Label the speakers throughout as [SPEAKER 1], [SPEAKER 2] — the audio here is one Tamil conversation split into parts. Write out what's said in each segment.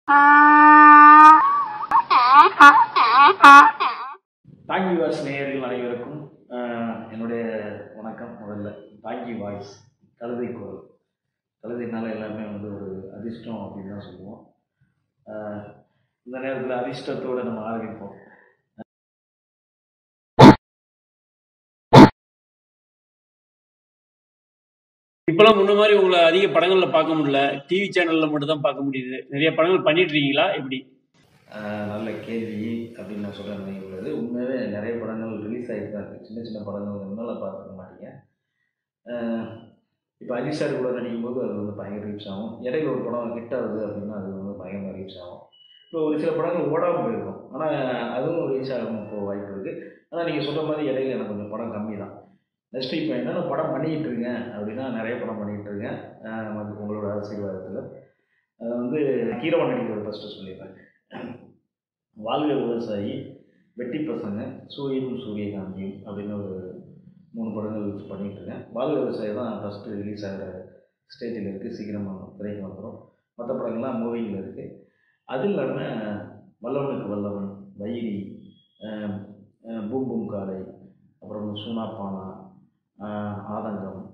[SPEAKER 1] தாங்கி வாய்ஸ் நேயர்கள் அனைவருக்கும் ஆஹ், என்னுடைய வணக்கம் முதல்ல தாங்கி வாய்ஸ் கழுதை குரல் கழுதைனால எல்லாமே வந்து ஒரு அதிர்ஷ்டம் அப்படின்னு தான் சொல்லுவோம் ஆஹ், இந்த நேரத்தில் அதிர்ஷ்டத்தோடு நம்ம ஆரம்பிப்போம்
[SPEAKER 2] இப்பெல்லாம் முன்ன மாதிரி உங்களை அதிக படங்கள்ல பார்க்க முடியல டிவி சேனல்ல மட்டும் தான் பார்க்க முடியுது நிறைய படங்கள் பண்ணிட்டு இருக்கீங்களா எப்படி
[SPEAKER 1] ஆஹ், நல்ல கேள்வி அப்படின்னு நான் சொல்ல நினைவுள்ளது உண்மையாகவே நிறைய படங்கள் ரிலீஸ் ஆகிட்டு தான் இருக்குது சின்ன சின்ன படங்கள் முன்னால் பார்த்துக்க மாட்டீங்க இப்போ அஜித் சார் கூட நடிக்கும் போது அது வந்து பயங்கர ரீச் ஆகும் இடையில ஒரு படம் ஹிட் ஆகுது அப்படின்னா அது வந்து பயங்கர ரீச் ஆகும் இப்போ ஒரு சில படங்கள் ஓடாமல் போயிருக்கும் ஆனால் அதுவும் ரீச் ஆகும் இப்போ வாய்ப்பு இருக்குது ஆனால் நீங்கள் சொல்கிற மாதிரி இடையில எனக்கு கொஞ்சம் படம் கம்மி தான் நெக்ஸ்ட் இப்போ என்னென்ன படம் பண்ணிக்கிட்டு இருக்கேன் அப்படின்னா நிறைய படம் பண்ணிக்கிட்டு இருக்கேன் ஆஹ் நமக்கு உங்களோட ஆசீர்வாதத்தில் அது வந்து கீரவன் நடிக்கிறது ஃபஸ்ட்டு சொல்லிடுறேன் வாழ்க விவசாயி வெட்டி பசங்க சூரியனும் சூரியகாந்தியும் அப்படின்னு ஒரு மூணு படங்கள் வச்சு பண்ணிகிட்டு இருக்கேன் வாழ்க விவசாயி தான் ஃபஸ்ட்டு ரிலீஸ் ஆகிற ஸ்டேஜில் இருக்குது சீக்கிரமாக திரைக்கு வந்துடும் மற்ற படங்கள்லாம் மூவிங்கில் இருக்குது அது இல்லாமல் வல்லவனுக்கு வல்லவன் வைரி ஆஹ், ஆஹ், பூம் பூம் காலை அப்புறம் சூனா பானா ஆஹ், ஆதங்கம்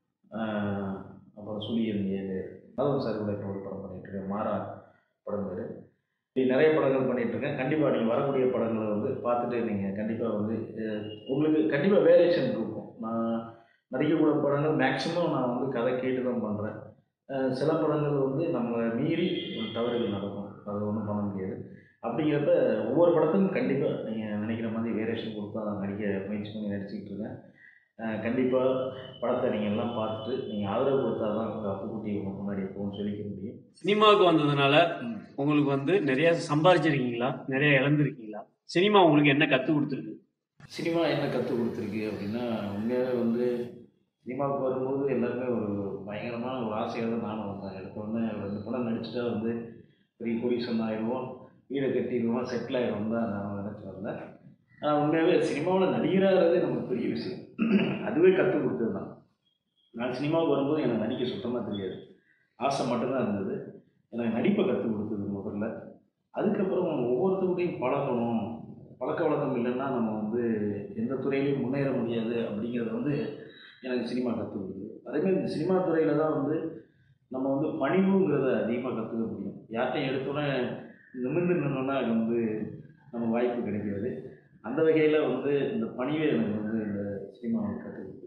[SPEAKER 1] ஆஹ், அப்புறம் சுழியன் ஏழு மாதவன் சார் கூட இப்போ ஒரு படம் பண்ணிகிட்டு இருக்கேன் மாறா படம் பேர் இப்படி நிறைய படங்கள் பண்ணிட்டு இருக்கேன் கண்டிப்பாக நீங்கள் வரக்கூடிய படங்களை வந்து பார்த்துட்டு நீங்கள் கண்டிப்பாக வந்து அஹ், உங்களுக்கு கண்டிப்பாக வேரியேஷன் இருக்கும் நான் நடிக்கக்கூடிய படங்கள் மேக்ஸிமம் நான் வந்து கதை கேட்டு தான் பண்ணுறேன் சில படங்கள் வந்து நம்ம மீறி ஒரு தவறுகள் நடக்கும் அது ஒன்றும் பண்ண முடியாது அப்படிங்கிறப்ப ஒவ்வொரு படத்துக்கும் கண்டிப்பாக நீங்கள் நினைக்கிற மாதிரி வேரியேஷன் கொடுத்தா நான் நடிக்க முயற்சி பண்ணி நடிச்சுக்கிட்டு இருக்கேன் கண்டிப்பாக படத்தை நீங்கள் எல்லாம் பார்த்துட்டு நீங்கள் ஆதரவு கொடுத்தா தான் உங்கள் அப்புக்குட்டி உங்கள் முன்னாடி எப்பவும் சொல்லிக்க முடியும்
[SPEAKER 2] சினிமாவுக்கு வந்ததுனால
[SPEAKER 1] ம்.
[SPEAKER 2] உங்களுக்கு வந்து நிறைய சம்பாதிச்சிருக்கீங்களா நிறைய இழந்திருக்கீங்களா சினிமா உங்களுக்கு என்ன கத்து கொடுத்துருக்கு
[SPEAKER 1] சினிமா என்ன கற்றுக் கொடுத்துருக்கு அப்படின்னா உண்மையாகவே வந்து சினிமாவுக்கு வரும்போது எல்லாருமே ஒரு பயங்கரமான ஒரு ஆசையாக தான் நானும் வந்தேன் எடுத்த உடனே ரெண்டு படம் நடிச்சுட்டா வந்து பெரிய கோடீஸ்வரன் ஆயிடுவோம் வீடை கட்டிடுவோம் செட்டில் ஆயிடுவோம் தான் நான் நினச்சி வந்தேன் ஆனால் உண்மையாகவே சினிமாவில் நடிகராகிறதே நமக்கு பெரிய விஷயம் அதுவே கற்றுக் கொடுத்தது தான் நான் சினிமாவுக்கு வரும்போது எனக்கு நடிக்க சுத்தமாக தெரியாது ஆசை மட்டும்தான் இருந்தது எனக்கு நடிப்பை கற்றுக் கொடுத்தது முதல்ல அதுக்கப்புறம் ஒவ்வொருத்தருடையும் பழகணும் பழக்க வழக்கம் இல்லைன்னா நம்ம வந்து எந்த துறையிலையும் முன்னேற முடியாது அப்படிங்கிறத வந்து எனக்கு சினிமா கற்றுக் கொடுக்குது அதேமாதிரி இந்த சினிமா துறையில் தான் வந்து நம்ம வந்து பணிவுங்கிறத அதிகமாக கற்றுக்க முடியும் யார்ட்டையும் எடுத்தோன்னே நிமிர்ந்து நின்னோன்னா அது வந்து நமக்கு வாய்ப்பு கிடைக்காது அந்த வகையில் வந்து இந்த பணிவை எனக்கு வந்து இந்த சினிமாவை கற்றுக் கொடுக்குது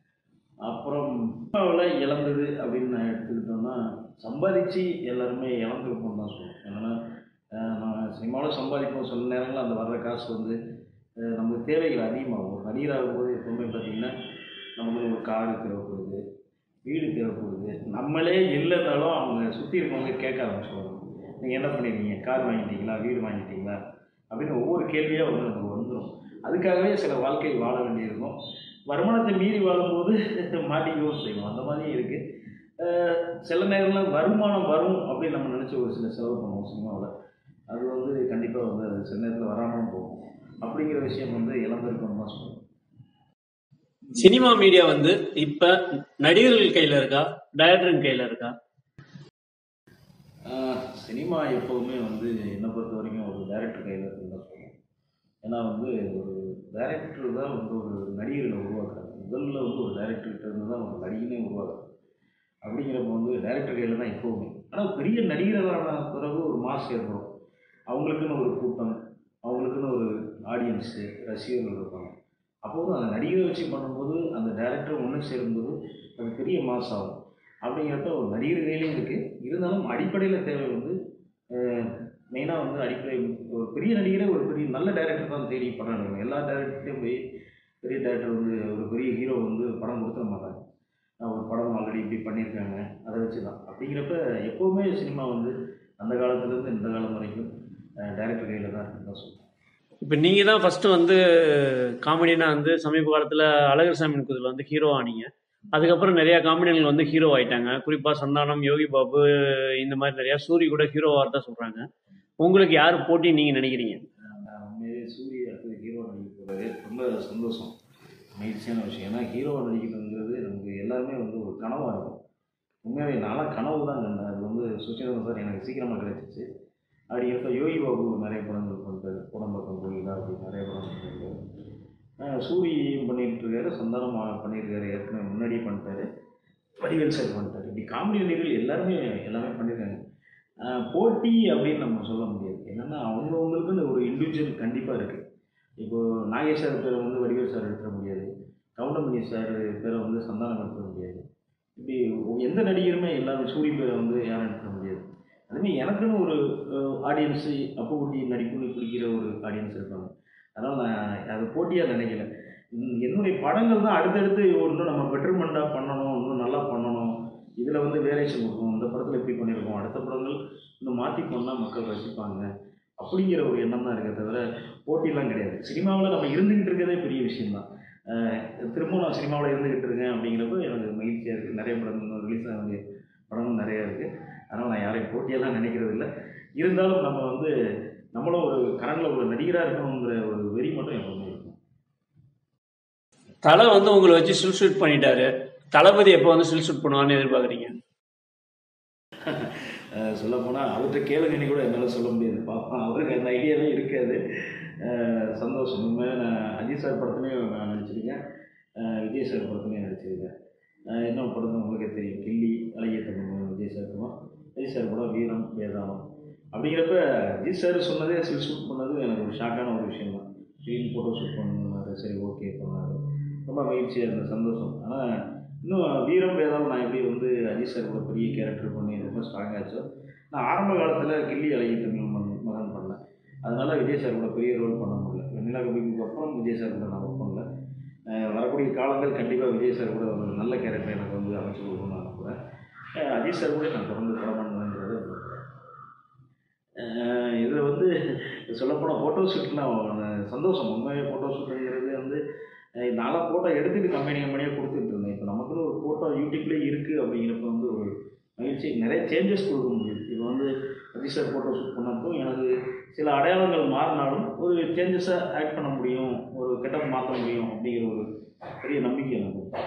[SPEAKER 1] அப்புறம் சினிமாவில் இழந்தது அப்படின்னு நான் எடுத்துக்கிட்டோம்னா சம்பாதிச்சு எல்லாருமே இழந்திருப்போம் தான் சொல்லுவேன் என்னென்னா நான் சினிமாவில் சம்பாதிப்போம் சில நேரங்களில் அந்த வர்ற காசு வந்து அஹ், நமக்கு தேவைகள் அதிகமாகும் ஒரு நடிகராகும் போது எப்பவுமே பார்த்திங்கன்னா நமக்கு ஒரு காரு தேவைப்படுது வீடு தேவைப்படுது நம்மளே இல்லைனாலும் அவங்க சுற்றி இருக்கவங்க கேட்க ஆரம்பிச்சுருவாங்க நீங்கள் என்ன பண்ணிருக்கீங்க கார் வாங்கிட்டீங்களா வீடு வாங்கிட்டீங்களா அப்படின்னு ஒவ்வொரு கேள்வியாக வந்து நமக்கு வந்துடும் அதுக்காகவே சில வாழ்க்கை வாழ வேண்டியிருக்கும் வருமானத்தை மீறி வாழும்போது மாட்டிக்கவும் செய்வோம் அந்த மாதிரி இருக்குது சில நேரங்களில் வருமானம் வரும் அப்படின்னு நம்ம நினச்சி ஒரு சில செலவு பண்ணுவோம் சினிமாவில் அது வந்து கண்டிப்பாக வந்து அது சில நேரத்தில் வராமல் போகும் அப்படிங்கிற விஷயம் வந்து இழந்திருக்கோம்னு தான் சொல்லுவேன்
[SPEAKER 2] சினிமா மீடியா வந்து இப்ப நடிகர்கள் கையில இருக்கா டைரக்டர் கையில இருக்கா
[SPEAKER 1] ஆஹ் சினிமா எப்போதுமே வந்து என்னை பொறுத்த வரைக்கும் ஒரு டைரக்டர் கையில் இருக்குன்னு தான் சொல்லுவேன் ஏன்னா வந்து ஒரு டைரக்டர் தான் வந்து ஒரு நடிகர்களை உருவாக்குறாங்க முதல்ல வந்து ஒரு டைரக்டர்கிட்ட இருந்து தான் ஒரு நடிகனே உருவாக்குறாங்க அப்படிங்கிறப்ப வந்து டைரக்டர் கையில் தான் எப்போவுமே ஆனால் பெரிய நடிகர்களான பிறகு ஒரு மாஸ் ஏற்படும் அவங்களுக்குன்னு ஒரு கூட்டம் அவங்களுக்குன்னு ஒரு ஆடியன்ஸு ரசிகர்கள் இருப்பாங்க அப்போது அந்த நடிகரை வச்சு பண்ணும்போது அந்த டைரக்டர் ஒன்று சேரும்போது அது பெரிய மாஸ் ஆகும் அப்படிங்கிறப்ப ஒரு நடிகர் கையிலையும் இருக்குது இருந்தாலும் அடிப்படையில் தேவை வந்து மெயினாக வந்து அடிப்படை ஒரு பெரிய நடிகரே ஒரு பெரிய நல்ல டைரக்டர் தான் தேடி படம் எடுக்கணும் எல்லா டேரக்டர்கிட்டையும் போய் பெரிய டேரக்டர் வந்து ஒரு பெரிய ஹீரோ வந்து படம் கொடுத்துட மாட்டாங்க அஹ் ஒரு படம் ஆல்ரெடி இப்படி பண்ணியிருக்காங்க அதை வச்சு தான் அப்படிங்கிறப்ப எப்போவுமே சினிமா வந்து அந்த காலத்துலேருந்து இந்த காலம் வரைக்கும் டைரக்டர் கையில் தான் இருக்குன்னு தான் சொல்லுவேன்
[SPEAKER 2] இப்ப நீங்க தான் ஃபர்ஸ்ட் வந்து காமெடினா வந்து சமீப காலத்துல அழகர் சாமி குதில் வந்து ஹீரோ ஆனீங்க அதுக்கப்புறம் நிறைய காமெடியன்கள் வந்து ஹீரோ ஆயிட்டாங்க குறிப்பா சந்தானம் யோகி பாபு இந்த மாதிரி நிறைய சூரி கூட ஹீரோ தான் சொல்றாங்க உங்களுக்கு யார் போட்டி நீங்க நினைக்கிறீங்க
[SPEAKER 1] நான் உண்மையிலே சூரிய அடுத்தது ஹீரோ நடிக்க போகிறது ரொம்ப சந்தோஷம் மகிழ்ச்சியான விஷயம் ஏன்னா ஹீரோ நடிக்கிறதுங்கிறது நமக்கு எல்லாருமே வந்து ஒரு கனவாக இருக்கும் உண்மையாகவே நான்லாம் கனவு தான் கண்டேன் அது வந்து சுஷிதன் சார் எனக்கு சீக்கிரமாக கிடைச்சிச்சு அப்படிங்கிறப்ப யோகி பாபு நிறைய படங்கள் பண்ணிட்டாரு குடம்பக்கம் கோயிலா அப்படி நிறைய படம் பண்ணிருக்காரு அஹ் சூரியும் பண்ணிட்டு இருக்காரு சந்தானம் பண்ணியிருக்காரு ஏற்கனவே முன்னாடியே பண்ணிட்டாரு வடிவேல் சார் பண்ணிட்டாரு இப்படி காமெடி நடிகர்கள் எல்லாருமே எல்லாமே பண்ணியிருக்காங்க அஹ் போட்டி அப்படின்னு நம்ம சொல்ல முடியாது என்னென்னா அவங்கவுங்களுக்குன்னு ஒரு இண்டிவிஜுவல் கண்டிப்பாக இருக்குது இப்போது நாகேஷ் சார் பேரை வந்து வடிவேல் சார் எடுத்துட முடியாது கவுண்டமணி சார் பேரை வந்து சந்தானம் எடுத்துட முடியாது இப்படி எந்த நடிகருமே எல்லாரும் சூரிய பேரை வந்து யாரும் எடுத்துட முடியாது அதுமாதிரி எனக்குன்னு ஒரு ஆடியன்ஸு அப்போ குட்டி நடிப்புன்னு பிடிக்கிற ஒரு ஆடியன்ஸ் இருப்பாங்க அதனால் நான் அது போட்டியாக நினைக்கல உம் என்னுடைய படங்கள் தான் அடுத்தடுத்து இன்னும் நம்ம பெட்டர்மெண்ட்டாக பண்ணணும் இன்னும் நல்லா பண்ணணும் இதில் வந்து வேரியேஷன் கொடுக்கணும் இந்த படத்தில் இப்படி பண்ணியிருக்கோம் அடுத்த படங்கள் இன்னும் மாற்றி பண்ணால் மக்கள் ரசிப்பாங்க அப்படிங்கிற ஒரு எண்ணம் தான் இருக்கே தவிர போட்டிலாம் கிடையாது சினிமாவில் நம்ம இருந்துக்கிட்டு இருக்கிறதே பெரிய விஷயம்தான் அஹ் திரும்ப நான் சினிமாவில் இருந்துக்கிட்டு இருக்கேன் அப்படிங்கிறப்ப எனக்கு மகிழ்ச்சியாக இருக்குது நிறைய படங்கள் ரிலீஸ் ஆக வேண்டிய படங்கள் நிறையா இருக்குது அதனால் நான் யாரையும் போட்டியெல்லாம் நினைக்கிறது இல்லை இருந்தாலும் நம்ம வந்து நம்மளும் ஒரு கரண்டில் ஒரு நடிகராக இருக்கணுங்கிற ஒரு வெறி மட்டும் எப்பவுமே இருக்கும்
[SPEAKER 2] தலை வந்து உங்களை வச்சு சில் ஷூட் பண்ணிட்டாரு தளபதி எப்போ வந்து சில் ஷூட் பண்ணுவான்னு எதிர்பார்க்குறீங்க
[SPEAKER 1] சொல்லப்போனால் அவர்கிட்ட கேளுங்கன்னு கூட என்னால் சொல்ல முடியாது பார்ப்போம் அவருக்கு அந்த ஐடியாவே இருக்காது அஹ் சந்தோஷம் உண்மையாக நான் அஜித் சார் படத்துலையும் நான் நடிச்சிருக்கேன் அஹ் விஜய் சார் படத்துலையும் நடிச்சிருக்கேன் அஹ் இன்னொரு படத்தில் உங்களுக்கே தெரியும் கில்லி அழகிய தமிழ் விஜய் சார் படம் விஜய் சார் படம் வீரம் வேதாளம் அப்படிங்கிறப்ப அஜித் சார் சொன்னதே சில் ஷூட் பண்ணது எனக்கு ஒரு ஷாக்கான ஒரு விஷயம் தான் ஸ்க்ரீன் ஃபோட்டோ ஷூட் பண்ணாரு சரி ஓகே பண்ணாரு ரொம்ப மகிழ்ச்சியாக இருந்தது சந்தோஷம் ஆனால் இன்னும் வீரம் வேதாளம் நான் எப்படி வந்து அஜித் சார் கூட பெரிய கேரக்டர் பண்ணி ரொம்ப ஸ்ட்ராங் ஆச்சோ நான் ஆரம்ப காலத்தில் கில்லி அழகிய தமிழ் மகன் மகன் பண்ணேன் அதனால விஜய் சார் கூட பெரிய ரோல் பண்ண முடியல வெண்ணிலா கபிக்கு அப்புறம் விஜய் சார் கூட நான் ஒர்க் பண்ணல அஹ் வரக்கூடிய காலங்கள் கண்டிப்பாக விஜய் சார் கூட ஒரு நல்ல கேரக்டர் எனக்கு வந்து அமைச்சு கொடுக்கணும்னு நான் நம்புகிறேன் அஹ் அஜித் சார் கூட நான் தொடர்ந்து படம் பண்ணுவேங்கிறது இதில் வந்து சொல்லப்போனால் ஃபோட்டோ ஷூட்லாம் சந்தோஷம் உண்மையாக ஃபோட்டோ ஷூட்டுங்கிறது வந்து அஹ் நான்லாம் ஃபோட்டோ எடுத்துகிட்டு கம்பெனி கம்பெனியாக கொடுத்துட்டு இருந்தேன் இப்போ நமக்குன்னு ஒரு ஃபோட்டோ யூடியூப்லேயே இருக்குது அப்படிங்கிறப்ப வந்து ஒரு மகிழ்ச்சி நிறைய சேஞ்சஸ் கொடுக்க முடியுது இப்போ வந்து அஜித் சார் ஃபோட்டோ ஷூட் பண்ணப்போ எனக்கு சில அடையாளங்கள் மாறினாலும் ஒரு சேஞ்சஸாக ஆக்ட் பண்ண முடியும் ஒரு கெட்டப் மாற்ற முடியும் அப்படிங்கிற ஒரு பெரிய நம்பிக்கை எனக்கு இருக்கு.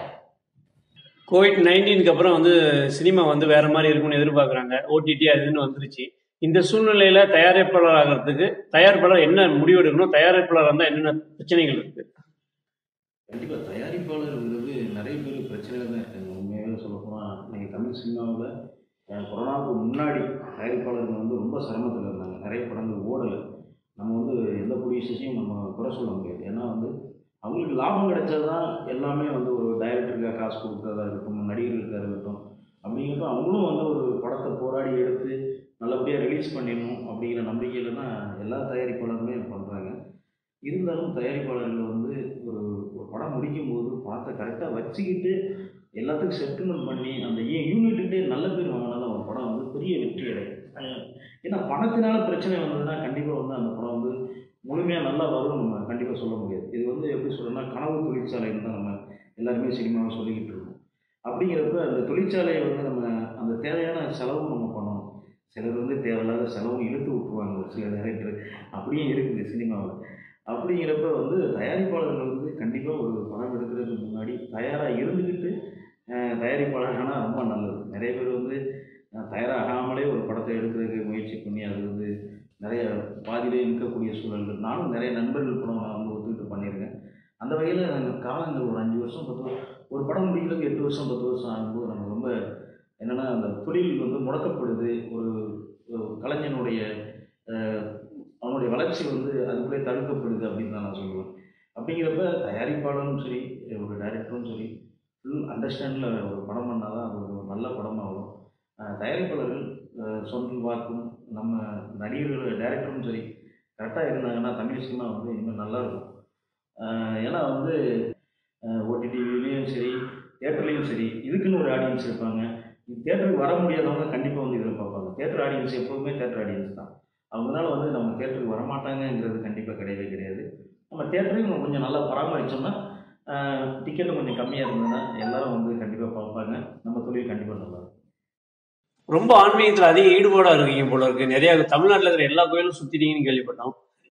[SPEAKER 2] கோவிட் நைன்டீனுக்கு அப்புறம் வந்து சினிமா வந்து வேற மாதிரி இருக்கும்னு எதிர்பார்க்குறாங்க ஓடிடி அதுன்னு வந்துருச்சு இந்த சூழ்நிலையில தயாரிப்பாளர் ஆகிறதுக்கு தயாரிப்பாளர் என்ன முடிவு எடுக்கணும் தயாரிப்பாளர் இருந்தால் என்னென்ன பிரச்சனைகள் இருக்கு
[SPEAKER 1] கண்டிப்பாக தயாரிப்பாளர்ங்கிறது நிறைய பேர் பிரச்சனையில் தான் இருக்காங்க உண்மையாகவே சொல்லப்போனால் இன்னைக்கு தமிழ் சினிமாவில் அஹ், கொரோனாவுக்கு முன்னாடி தயாரிப்பாளர்கள் வந்து ரொம்ப சிரமத்தில் இருந்தாங்க நிறைய படங்கள் ஓடலை நம்ம வந்து எந்த ப்ரொடியூசர்ஸையும் நம்ம குறை சொல்ல முடியாது ஏன்னா வந்து அவங்களுக்கு லாபம் கிடைச்சது தான் எல்லாமே வந்து ஒரு டைரக்டருக்காக காசு கொடுக்குறதா இருக்கட்டும் நடிகர்களுக்காக இருக்கட்டும் அப்படிங்கிறப்ப அவங்களும் வந்து ஒரு படத்தை போராடி எடுத்து நல்லபடியாக ரிலீஸ் பண்ணிடணும் அப்படிங்கிற நம்பிக்கையில் தான் எல்லா தயாரிப்பாளருமே பண்ணுறாங்க இருந்தாலும் தயாரிப்பாளர்கள் வந்து ஒரு ஒரு படம் முடிக்கும் போது படத்தை கரெக்டாக வச்சுக்கிட்டு எல்லாத்துக்கும் செட்டில்மெண்ட் பண்ணி அந்த யூனிட்டுக்கிட்டே நல்ல பேர் வாங்கினா தான் ஒரு படம் வந்து பெரிய வெற்றி அடையும் அஹ் ஏன்னா பணத்தினால பிரச்சனை வந்ததுன்னா கண்டிப்பாக வந்து அந்த படம் வந்து முழுமையாக நல்லா வரும் நம்ம கண்டிப்பாக சொல்ல முடியாது இது வந்து எப்படி சொல்கிறோன்னா கனவு தொழிற்சாலைன்னு தான் நம்ம எல்லாருமே சினிமாவை சொல்லிக்கிட்டு இருக்கோம் அப்படிங்கிறப்ப அந்த தொழிற்சாலையை வந்து நம்ம அந்த தேவையான செலவும் நம்ம பண்ணணும் சிலர் வந்து தேவையில்லாத செலவும் இழுத்து விட்டுருவாங்க ஒரு சில டைரக்டர் அப்படியும் இருக்குது சினிமாவில் அப்படிங்கிறப்ப வந்து தயாரிப்பாளர்கள் வந்து கண்டிப்பாக ஒரு படம் எடுக்கிறதுக்கு முன்னாடி தயாராக இருந்துக்கிட்டு அஹ், தயாரிப்பாளரானா ரொம்ப நல்லது நிறைய பேர் வந்து அஹ், தயாராகாமலே ஒரு படத்தை எடுக்கிறதுக்கு முயற்சி பண்ணி அது வந்து நிறைய பாதியிலே நிற்கக்கூடிய சூழல்கள் நானும் நிறைய நண்பர்கள் படம் நான் வந்து ஒத்துக்கிட்டு பண்ணியிருக்கேன் அந்த வகையில் காலங்கள் ஒரு அஞ்சு வருஷம் பத்து வருஷம் ஒரு படம் முடிக்கிறதுக்கு எட்டு வருஷம் பத்து வருஷம் ஆகும்போது நமக்கு ரொம்ப என்னென்னா அந்த தொழில் வந்து முடக்கப்படுது ஒரு ஒரு கலைஞனுடைய அஹ், அவனுடைய வளர்ச்சி வந்து அதுக்குள்ளே தடுக்கப்படுது அப்படின்னு தான் நான் சொல்லுவேன் அப்படிங்கிறப்ப தயாரிப்பாளரும் சரி ஒரு டைரக்டரும் சரி ஃபுல் அண்டர்ஸ்டாண்டில் ஒரு படம் பண்ணால் தான் அது ஒரு நல்ல படமாக வரும் அஹ், தயாரிப்பாளர்கள் அஹ், சொந்த வாக்கும் நம்ம நடிகர்கள் டைரக்டரும் சரி கரெக்டாக இருந்தாங்கன்னா தமிழ் சினிமா வந்து இனிமேல் நல்லா இருக்கும் அஹ், ஏன்னா வந்து ஓடிடிவிலையும் சரி தேட்டர்லேயும் சரி இதுக்குன்னு ஒரு ஆடியன்ஸ் இருப்பாங்க தேட்டருக்கு வர முடியாதவங்க கண்டிப்பாக வந்து இதில் பார்ப்பாங்க தேட்டர் ஆடியன்ஸ் எப்போதுமே தேட்டர் ஆடியன்ஸ் தான் அவங்களால வந்து நம்ம தேட்டருக்கு வரமாட்டாங்கங்கிறது கண்டிப்பாக கிடையவே கிடையாது நம்ம தேட்டரையும் நம்ம கொஞ்சம் நல்லா பராமரித்தோம்னா டிக்கெட்டும் கொஞ்சம் கம்மியாக இருந்ததுன்னா எல்லாரும் வந்து கண்டிப்பாக பார்ப்பாங்க நம்ம தொழில் கண்டிப்பாக நல்லா இருக்கும்
[SPEAKER 2] ரொம்ப ஆன்மீகத்தில் அதிக ஈடுபாடாக இருக்கீங்க போல இருக்கு நிறைய தமிழ்நாட்டில் இருக்கிற எல்லா கோயிலும் சுற்றிட்டீங்கன்னு கேள்விப்பட்டோம்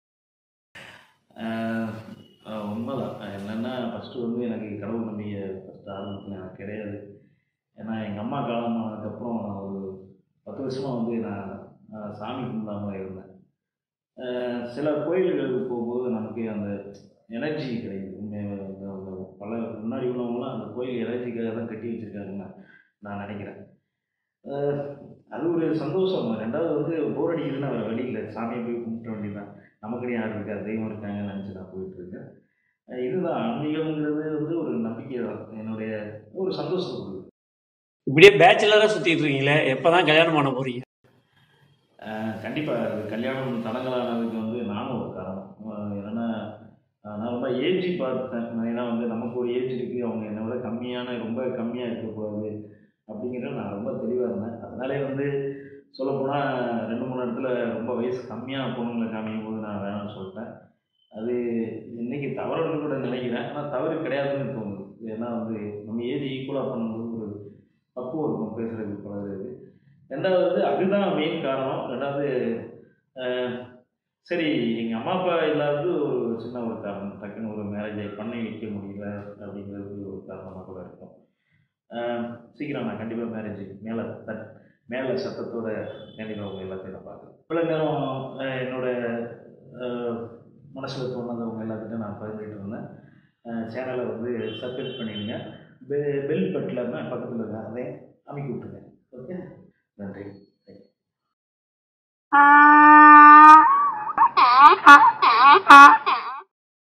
[SPEAKER 1] ஆஹ் ஆஹ் உண்மைதான் என்னென்னா ஃபஸ்ட்டு வந்து எனக்கு கடவுள் நம்பிக்கை ஃபஸ்ட்டு ஆரம்பத்தில் எனக்கு கிடையாது ஏன்னா எங்கள் அம்மா காலமானதுக்கப்புறம் நான் ஒரு பத்து வருஷமாக வந்து நான் சாமி கும்பிடாமல் இருந்தேன் அஹ் சில கோயில்களுக்கு போகும்போது நமக்கு அந்த எனர்ஜி கிடைக்குது உண்மையாவே வந்து அந்த பல முன்னாடி உள்ளவங்களாம் அந்த கோயில் எனர்ஜிக்காக தான் கட்டி வச்சுருக்காங்கன்னு நான் நினைக்கிறேன் அஹ் அது ஒரு சந்தோஷம் ரெண்டாவது வந்து போர் அடிக்குதுன்னா வேறு வழி இல்லை சாமியை போய் கும்பிட்ட வேண்டியதான் நமக்குன்னு யார் இருக்கா தெய்வம் இருக்காங்கன்னு நினச்சி நான் போயிட்டுருக்கேன் அஹ் இதுதான் ஆன்மீகம்ங்கிறது வந்து ஒரு நம்பிக்கை தான் என்னுடைய ஒரு சந்தோஷத்தை கொடுக்குது
[SPEAKER 2] இப்படியே பேச்சுலராக சுற்றிட்டு இருக்கீங்களே எப்போ தான் கல்யாணம் பண்ண போகிறீங்க
[SPEAKER 1] கண்டிப்பாக கல்யாணம் தடங்கலானதுக்கு வந்து நானும் ஒரு காரணம் அஹ் என்னன்னா அஹ் நான் ரொம்ப ஏஜி பார்த்தேன் ஏன்னா வந்து நமக்கு ஒரு ஏஜ் இருக்குது அவங்க என்னை விட கம்மியான ரொம்ப கம்மியாக இருக்கக்கூடாது அப்படிங்கிறது நான் ரொம்ப தெளிவாக இருந்தேன் அதனாலே வந்து சொல்லப்போனால் ரெண்டு மூணு இடத்துல ரொம்ப வயசு கம்மியான பொண்ணுங்களை காமிக்கும் போது நான் வேணாம்னு சொல்லிட்டேன் அது இன்னைக்கு தவறுன்னு கூட நினைக்கிறேன் ஆனால் தவறு கிடையாதுன்னு தோணுது ஏன்னா வந்து நம்ம ஏஜ் ஈக்குவலாக பண்ணும்போது ஒரு பக்குவம் இருக்கும் பேசுகிறதுக்கு பழகுறது ரெண்டாவது வந்து அதுதான் மெயின் காரணம் ரெண்டாவது அஹ், சரி எங்கள் அம்மா அப்பா இல்லாதது ஒரு சின்ன ஒரு காரணம் டக்குன்னு ஒரு மேரேஜை பண்ணி வைக்க முடியல அப்படிங்கிறது ஒரு காரணமாக கூட இருக்கும் அஹ், சீக்கிரம் நான் கண்டிப்பாக மேரேஜ் மேலே தட் மேலே சத்தத்தோட கண்டிப்பாக உங்கள் எல்லாத்தையும் நான் பார்க்குறேன் இவ்வளோ நேரம் அஹ், என்னோட மனசில் தோணுனதை எல்லாத்துட்டும் நான் பகிர்ந்துட்டு இருந்தேன் சேனலை வந்து சப்ஸ்கிரைப் பண்ணிடுங்க பெ பெல் பட்டில் பக்கத்தில் இருக்க அதை அமைக்கி விட்டுருங்க ஓகே நன்றி
[SPEAKER 3] Ah, ah, ah, ah.